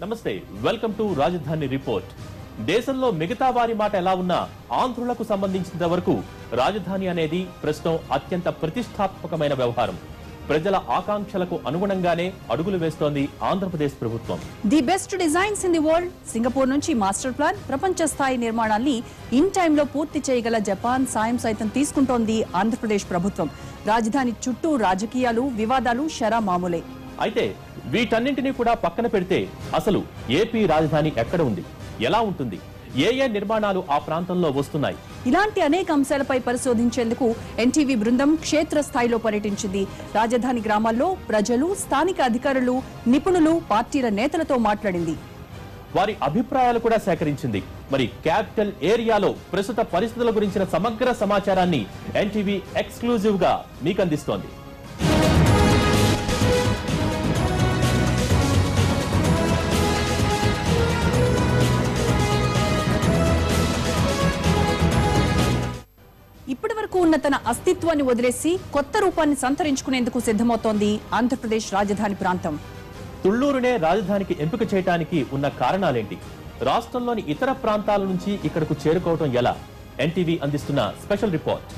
నమస్తే welcome to రాజధాని report దేశంలో మిగతా వారి మాట ఎలా ఉన్నా ఆంధ్రులకు సంబంధించినంత వరకు రాజధాని అనేది ప్రస్తుతం అత్యంత ప్రతిష్టాత్మకమైన వ్యవహారం ప్రజల ఆకాంక్షలకు అనుగుణంగానే అడుగులు వేస్తోంది ఆంధ్రప్రదేశ్ ప్రభుత్వం the best designs in the world Singapore నుంచి మాస్టర్ ప్లాన్ ప్రపంచ స్థాయి నిర్మాణాన్ని ఇన్ టైంలో పూర్తి చేయగల జపాన్ సాయం సైతం తీసుకుంటోంది ఆంధ్రప్రదేశ్ ప్రభుత్వం రాజధాని చుట్టూ రాజకీయాలు వివాదాలు షరా మామూలే అయితే వీటన్నింటినీ కూడా పక్కన పెడితే అసలు ఏపీ రాజధాని ఎక్కడ ఉంది ఎలా ఉంటుంది ఏ ఏ నిర్మాణాలు ఆ ప్రాంతంలో వస్తున్నాయి ఇలాంటి అనేక అంశాలపై పరిశోధించేందుకు ఎన్టీవీ బృందం క్షేత్ర స్థాయిలో పర్యటించింది రాజధాని గ్రామాల్లో ప్రజలు స్థానిక అధికారులు నిపుణులు పార్టీల నేతలతో మాట్లాడింది వారి అభిప్రాయాలు కూడా సేకరించింది మరి క్యాపిటల్ ఏరియాలో ప్రస్తుత పరిస్థితుల గురించిన సమగ్ర సమాచారాన్ని ఎన్టీవీ ఎక్స్క్లూజివ్ గా మీకు అందిస్తోంది ఇప్పటి వరకు ఉన్న తన అస్తిత్వాన్ని వదిలేసి కొత్త రూపాన్ని సంతరించుకునేందుకు సిద్ధమవుతోంది ఆంధ్రప్రదేశ్ రాజధాని ప్రాంతం తుళ్లూరునే రాజధానికి ఎంపిక చేయడానికి ఉన్న కారణాలేంటి రాష్ట్రంలోని ఇతర ప్రాంతాల నుంచి ఇక్కడకు చేరుకోవటం ఎలా ఎన్టీవీ అందిస్తున్న స్పెషల్ రిపోర్ట్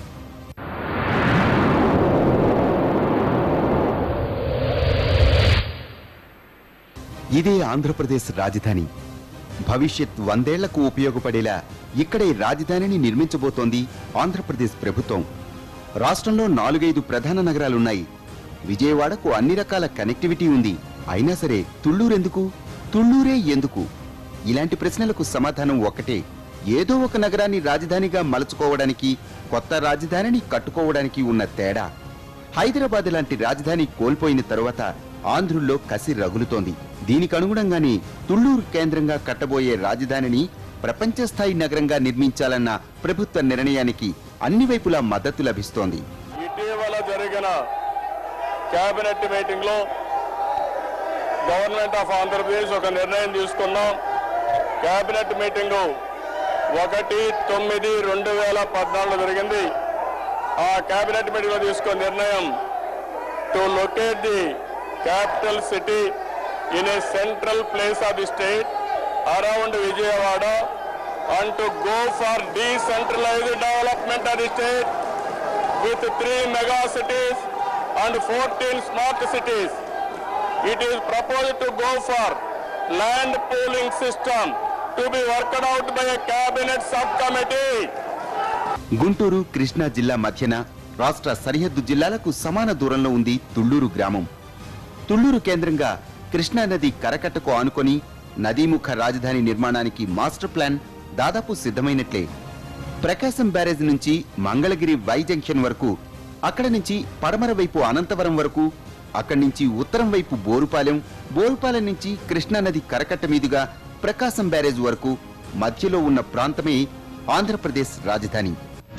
ఇదే ఆంధ్రప్రదేశ్ రాజధాని భవిష్యత్ వందేళ్లకు ఉపయోగపడేలా ఇక్కడే రాజధానిని నిర్మించబోతోంది ఆంధ్రప్రదేశ్ ప్రభుత్వం రాష్ట్రంలో నాలుగైదు ప్రధాన నగరాలున్నాయి విజయవాడకు అన్ని రకాల కనెక్టివిటీ ఉంది అయినా సరే తుళ్ళూరెందుకు తుళ్ళూరే ఎందుకు ఇలాంటి ప్రశ్నలకు సమాధానం ఒక్కటే ఏదో ఒక నగరాన్ని రాజధానిగా మలుచుకోవడానికి కొత్త రాజధానిని కట్టుకోవడానికి ఉన్న తేడా హైదరాబాద్ లాంటి రాజధాని కోల్పోయిన తరువాత ఆంధ్రుల్లో కసి రగులుతోంది దీనికి అనుగుణంగానే తుళ్లూరు కేంద్రంగా కట్టబోయే రాజధానిని ప్రపంచ స్థాయి నగరంగా నిర్మించాలన్న ప్రభుత్వ నిర్ణయానికి అన్ని వైపులా మద్దతు లభిస్తోంది ఇటీవల జరిగిన కేబినెట్ మీటింగ్ లో గవర్నమెంట్ ఆఫ్ ఆంధ్రప్రదేశ్ ఒక నిర్ణయం తీసుకున్నాం కేబినెట్ మీటింగ్ ఒకటి తొమ్మిది రెండు వేల పద్నాలుగులో జరిగింది ఆ కేబినెట్ మీటింగ్ లో తీసుకున్న నిర్ణయం to locate the capital city in a central place of the state around Vijayawada and to go for decentralised development of the state with three mega cities and 14 smart cities. It is proposed to go for land pooling system to be worked out by a cabinet subcommittee. Guntur Krishna జిల్లా మధ్యన రాష్ట్ర సరిహద్దు జిల్లాలకు సమాన దూరంలో ఉంది తుళ్లూరు గ్రామం తుళ్లూరు కేంద్రంగా కృష్ణా నది కరకట్టకు ఆనుకొని నదీముఖ రాజధాని నిర్మాణానికి మాస్టర్ ప్లాన్ దాదాపు సిద్ధమైనట్లే ప్రకాశం బ్యారేజ్ నుంచి మంగళగిరి వై జంక్షన్ వరకు అక్కడ నుంచి పడమర వైపు అనంతవరం వరకు అక్కడి నుంచి ఉత్తరం వైపు బోరుపాలెం బోరుపాలెం నుంచి కృష్ణా నది కరకట్ట మీదుగా ప్రకాశం బ్యారేజ్ వరకు మధ్యలో ఉన్న ప్రాంతమే ఆంధ్రప్రదేశ్ రాజధాని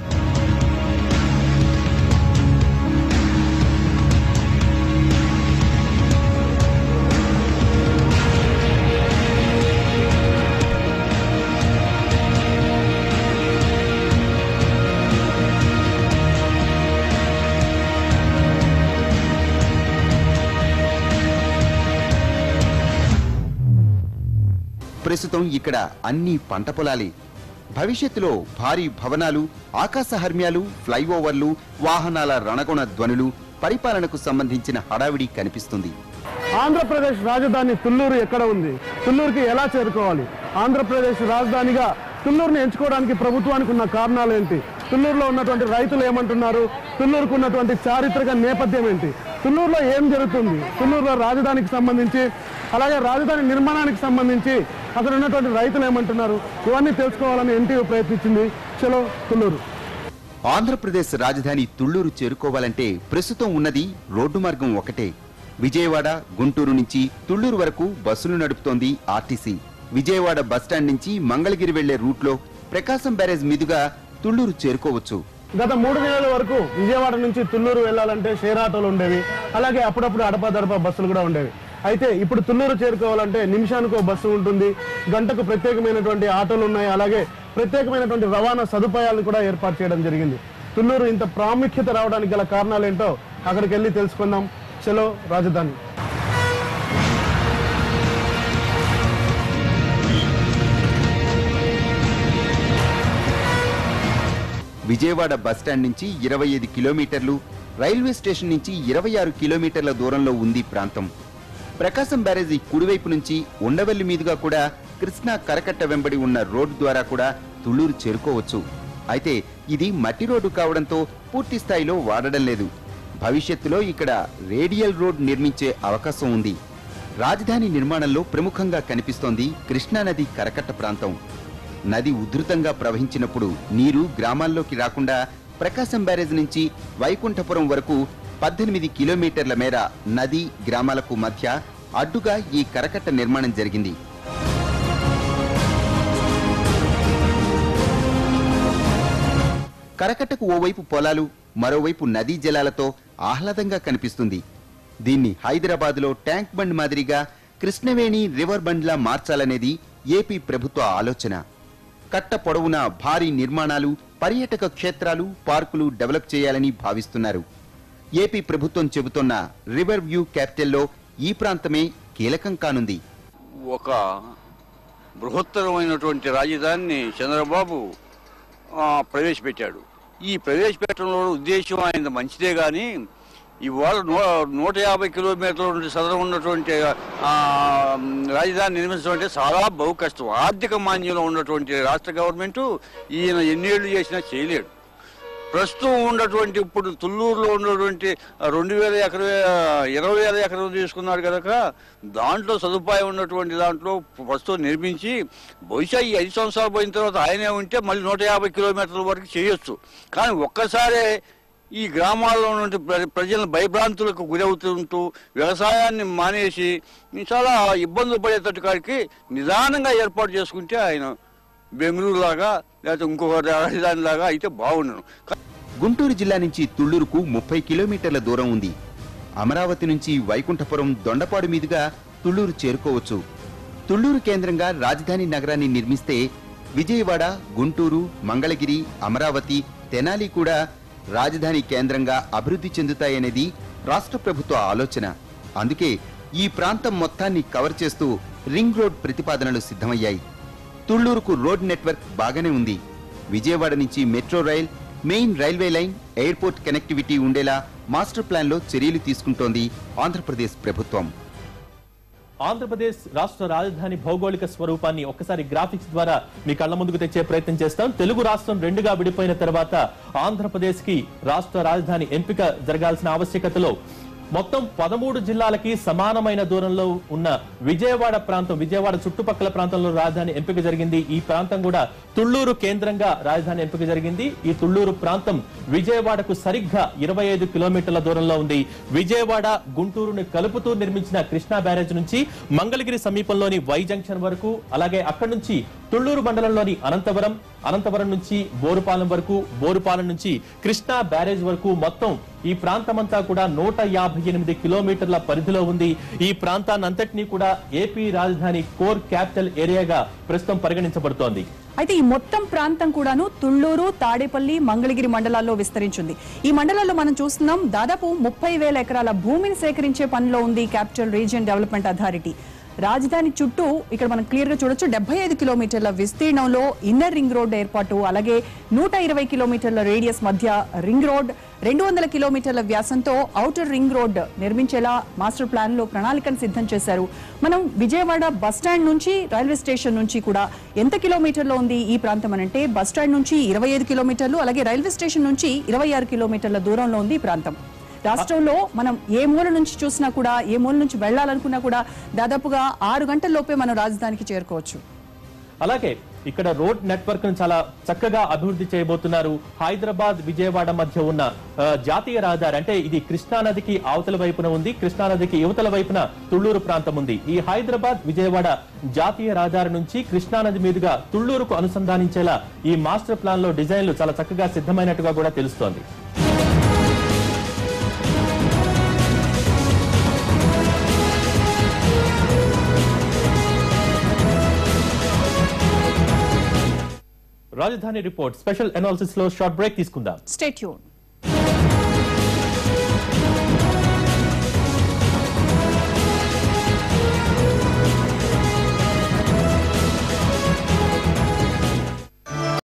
ప్రస్తుతం ఇక్కడ అన్ని పంట పొలాలే భవిష్యత్తులో భారీ భవనాలు ఆకాశ హర్మ్యాలు ఫ్లైఓవర్లు వాహనాల రణగుణ ధ్వనులు పరిపాలనకు సంబంధించిన హడావిడి కనిపిస్తుంది ఆంధ్రప్రదేశ్ రాజధాని తుళ్ళూరు ఎక్కడ ఉంది తుళ్ళూరుకి ఎలా చేరుకోవాలి ఆంధ్రప్రదేశ్ రాజధానిగా తుళ్ళూరుని ఎంచుకోవడానికి ప్రభుత్వానికి ఉన్న కారణాలు ఏంటి తుళ్ళూరులో ఉన్నటువంటి రైతులు ఏమంటున్నారు తుళ్ళూరుకు ఉన్నటువంటి చారిత్రక నేపథ్యం ఏంటి తుళ్ళూరులో ఏం జరుగుతుంది తుళ్ళూరులో రాజధానికి సంబంధించి అలాగే రాజధాని నిర్మాణానికి సంబంధించి అక్కడ ఉన్నటువంటి రైతులు ఏమంటున్నారు ఇవన్నీ తెలుసుకోవాలని ఎన్టీవీ ప్రయత్నించింది చలో తుళ్ళూరు ఆంధ్రప్రదేశ్ రాజధాని తుళ్ళూరు చేరుకోవాలంటే ప్రస్తుతం ఉన్నది రోడ్డు మార్గం ఒకటే విజయవాడ గుంటూరు నుంచి తుళ్ళూరు వరకు బస్సులు నడుపుతోంది ఆర్టీసీ విజయవాడ బస్టాండ్ నుంచి మంగళగిరి వెళ్లే రూట్లో ప్రకాశం బ్యారేజ్ మీదుగా తుళ్ళూరు చేరుకోవచ్చు గత మూడు నెలల వరకు విజయవాడ నుంచి తుళ్ళూరు వెళ్ళాలంటే షేర్ ఆటోలు ఉండేవి అలాగే అప్పుడప్పుడు అడపదడప బస్సులు కూడా ఉండేవి అయితే ఇప్పుడు తుళ్ళూరు చేరుకోవాలంటే నిమిషానికి ఒక బస్సు ఉంటుంది గంటకు ప్రత్యేకమైనటువంటి ఆటోలు ఉన్నాయి అలాగే ప్రత్యేకమైనటువంటి రవాణా సదుపాయాలను కూడా ఏర్పాటు చేయడం జరిగింది తుళ్ళూరు ఇంత ప్రాముఖ్యత రావడానికి గల కారణాలు ఏంటో అక్కడికి వెళ్ళి తెలుసుకుందాం చలో రాజధాని విజయవాడ బస్టాండ్ నుంచి ఇరవై ఐదు కిలోమీటర్లు రైల్వే స్టేషన్ నుంచి ఇరవై ఆరు కిలోమీటర్ల దూరంలో ఉంది ఈ ప్రాంతం ప్రకాశం బ్యారేజీ కుడివైపు నుంచి ఉండవల్లి మీదుగా కూడా కృష్ణా కరకట్ట వెంబడి ఉన్న రోడ్డు ద్వారా కూడా తుళ్ళూరు చేరుకోవచ్చు అయితే ఇది మట్టి రోడ్డు కావడంతో పూర్తి స్థాయిలో వాడడం లేదు భవిష్యత్తులో ఇక్కడ రేడియల్ రోడ్ నిర్మించే అవకాశం ఉంది రాజధాని నిర్మాణంలో ప్రముఖంగా కనిపిస్తోంది కృష్ణానది కరకట్ట ప్రాంతం నది ఉధృతంగా ప్రవహించినప్పుడు నీరు గ్రామాల్లోకి రాకుండా ప్రకాశం బ్యారేజ్ నుంచి వైకుంఠపురం వరకు పద్దెనిమిది కిలోమీటర్ల మేర నది గ్రామాలకు మధ్య అడ్డుగా ఈ కరకట్ట నిర్మాణం జరిగింది కరకట్టకు ఓవైపు పొలాలు మరోవైపు నదీ జలాలతో ఆహ్లాదంగా కనిపిస్తుంది దీన్ని హైదరాబాద్లో ట్యాంక్ బండ్ మాదిరిగా కృష్ణవేణి రివర్ బండ్లా మార్చాలనేది ఏపీ ప్రభుత్వ ఆలోచన కట్ట పొడవునా భారీ నిర్మాణాలు పర్యాటక క్షేత్రాలు పార్కులు డెవలప్ చేయాలని భావిస్తున్నారు ఏపీ ప్రభుత్వం చెబుతోన్న రివర్ వ్యూ క్యాపిటల్లో ఈ ప్రాంతమే కీలకం కానుంది ఒక బృహత్తరమైనటువంటి రాజధానిని చంద్రబాబు ఆ, ప్రవేశపెట్టాడు ఈ ప్రవేశపెట్టడంలో ఉద్దేశం ఆయన మంచిదే కానీ ఇవాళ నూ నూట యాభై కిలోమీటర్ల నుండి సదరం ఉన్నటువంటి ఆ, రాజధాని నిర్మించడం అంటే చాలా బహు కష్టం ఆర్థిక మాన్యంలో ఉన్నటువంటి రాష్ట్ర గవర్నమెంట్ ఈయన ఎన్నేళ్లు చేసినా చేయలేడు ప్రస్తుతం ఉన్నటువంటి ఇప్పుడు తుళ్ళూరులో ఉన్నటువంటి రెండు వేల ఎకర ఇరవై వేల ఎకరం తీసుకున్నారు కనుక దాంట్లో సదుపాయం ఉన్నటువంటి దాంట్లో ప్రస్తుతం నిర్మించి బహుశా ఈ ఐదు సంవత్సరాలు పోయిన తర్వాత ఆయనే ఉంటే మళ్ళీ నూట యాభై కిలోమీటర్ల వరకు చేయొచ్చు కానీ ఒక్కసారే ఈ గ్రామాల్లో నుండి ప్ర- ప్రజలను భయభ్రాంతులకు గురవుతుంటూ వ్యవసాయాన్ని మానేసి చాలా ఇబ్బందులు పడేటట్టు కాడికి నిదానంగా ఏర్పాటు చేసుకుంటే ఆయన బెంగళూరు లాగా లేకపోతే ఇంకొక రాజధాని లాగా అయితే బాగుండను గుంటూరు జిల్లా నుంచి తుళ్లూరుకు ముప్పై కిలోమీటర్ల దూరం ఉంది అమరావతి నుంచి వైకుంఠపురం దొండపాడు మీదుగా తుళ్లూరు చేరుకోవచ్చు తుళ్లూరు కేంద్రంగా రాజధాని నగరాన్ని నిర్మిస్తే విజయవాడ గుంటూరు మంగళగిరి అమరావతి తెనాలి కూడా రాజధాని కేంద్రంగా అభివృద్ధి చెందుతాయనేది రాష్ట్ర ప్రభుత్వ ఆలోచన అందుకే ఈ ప్రాంతం మొత్తాన్ని కవర్ చేస్తూ రింగ్ రోడ్ ప్రతిపాదనలు సిద్ధమయ్యాయి తుళ్లూరుకు రోడ్ నెట్వర్క్ బాగానే ఉంది విజయవాడ నుంచి metro rail main railway line airport connectivity ఉండేలా మాస్టర్ ప్లాన్లో చర్యలు తీసుకుంటోంది ఆంధ్రప్రదేశ్ ప్రభుత్వం ఆంధ్రప్రదేశ్ రాష్ట్ర రాజధాని భౌగోళిక స్వరూపాన్ని ఒక్కసారి గ్రాఫిక్స్ ద్వారా మీ కళ్ళ ముందుకు తెచ్చే ప్రయత్నం చేస్తాం తెలుగు రాష్ట్రం రెండుగా విడిపోయిన తర్వాత ఆంధ్రప్రదేశ్ కి రాష్ట్ర రాజధాని ఎంపిక జరగాల్సిన ఆవశ్యకతలో మొత్తం పదమూడు జిల్లాలకి సమానమైన దూరంలో ఉన్న విజయవాడ ప్రాంతం విజయవాడ చుట్టుపక్కల ప్రాంతంలో రాజధాని ఎంపిక జరిగింది ఈ ప్రాంతం కూడా తుళ్లూరు కేంద్రంగా రాజధాని ఎంపిక జరిగింది ఈ తుళ్లూరు ప్రాంతం విజయవాడకు సరిగ్గా ఇరవై ఐదు కిలోమీటర్ల దూరంలో ఉంది విజయవాడ గుంటూరుని కలుపుతూ నిర్మించిన కృష్ణా బ్యారేజ్ నుంచి మంగళగిరి సమీపంలోని వై జంక్షన్ వరకు అలాగే అక్కడి నుంచి తుళ్లూరు మండలంలోని అనంతవరం అనంతవరం నుంచి బోరుపాలెం వరకు బోరుపాలెం నుంచి కృష్ణా బ్యారేజ్ వరకు మొత్తం ఈ ప్రాంతమంతా కూడా నూట యాభై ఎనిమిది కిలోమీటర్ల పరిధిలో ఉంది ఈ ప్రాంతాన్నంతటినీ కూడా ఏపీ రాజధాని కోర్ క్యాపిటల్ ఏరియాగా ప్రస్తుతం పరిగణించబడుతోంది అయితే ఈ మొత్తం ప్రాంతం కూడాను తుళ్లూరు తాడేపల్లి మంగళగిరి మండలాల్లో విస్తరించింది ఈ మండలాల్లో మనం చూస్తున్నాం దాదాపు ముప్పై వేల ఎకరాల భూమిని సేకరించే పనిలో ఉంది క్యాపిటల్ రీజియన్ డెవలప్మెంట్ అథారిటీ రాజధాని చుట్టూ ఇక్కడ మనం క్లియర్ గా చూడొచ్చు డెబ్బై ఐదు కిలోమీటర్ల విస్తీర్ణంలో ఇన్నర్ రింగ్ రోడ్ ఏర్పాటు అలాగే నూట ఇరవై కిలోమీటర్ల రేడియస్ మధ్య రింగ్ రోడ్ రెండు వందల కిలోమీటర్ల వ్యాసంతో ఔటర్ రింగ్ రోడ్ నిర్మించేలా మాస్టర్ ప్లాన్ లో ప్రణాళికను సిద్ధం చేశారు మనం విజయవాడ బస్ స్టాండ్ నుంచి రైల్వే స్టేషన్ నుంచి కూడా ఎంత కిలోమీటర్లో ఉంది ఈ ప్రాంతం అని అంటే బస్ స్టాండ్ నుంచి ఇరవై ఐదు కిలోమీటర్లు అలాగే రైల్వే స్టేషన్ నుంచి ఇరవై ఆరు కిలోమీటర్ల దూరంలో ఉంది ఈ ప్రాంతం రాష్ట్రంలో మనం ఏ మూల నుంచి చూసినా కూడా ఏ మూల నుంచి వెళ్ళాలనుకున్నా కూడా దాదాపుగా ఆరు గంటల లోపే మనం రాజధానికి చేరుకోవచ్చు అలాగే ఇక్కడ రోడ్ నెట్వర్క్ ను చాలా చక్కగా అభివృద్ధి చేయబోతున్నారు హైదరాబాద్ విజయవాడ మధ్య ఉన్న ఆ, జాతీయ రహదారి అంటే ఇది కృష్ణా నదికి అవతల వైపున ఉంది కృష్ణా నదికి యువతల వైపున తుళ్లూరు ప్రాంతం ఉంది ఈ హైదరాబాద్ విజయవాడ జాతీయ రహదారి నుంచి కృష్ణా నది మీదుగా తుళ్లూరుకు అనుసంధానించేలా ఈ మాస్టర్ ప్లాన్ లో డిజైన్లు చాలా చక్కగా సిద్ధమైనట్టుగా కూడా తెలుస్తోంది రాజధాని రిపోర్ట్ స్పెషల్ అనాలిసిస్ లో షార్ట్ బ్రేక్ తీసుకుందాం స్టేట్యూన్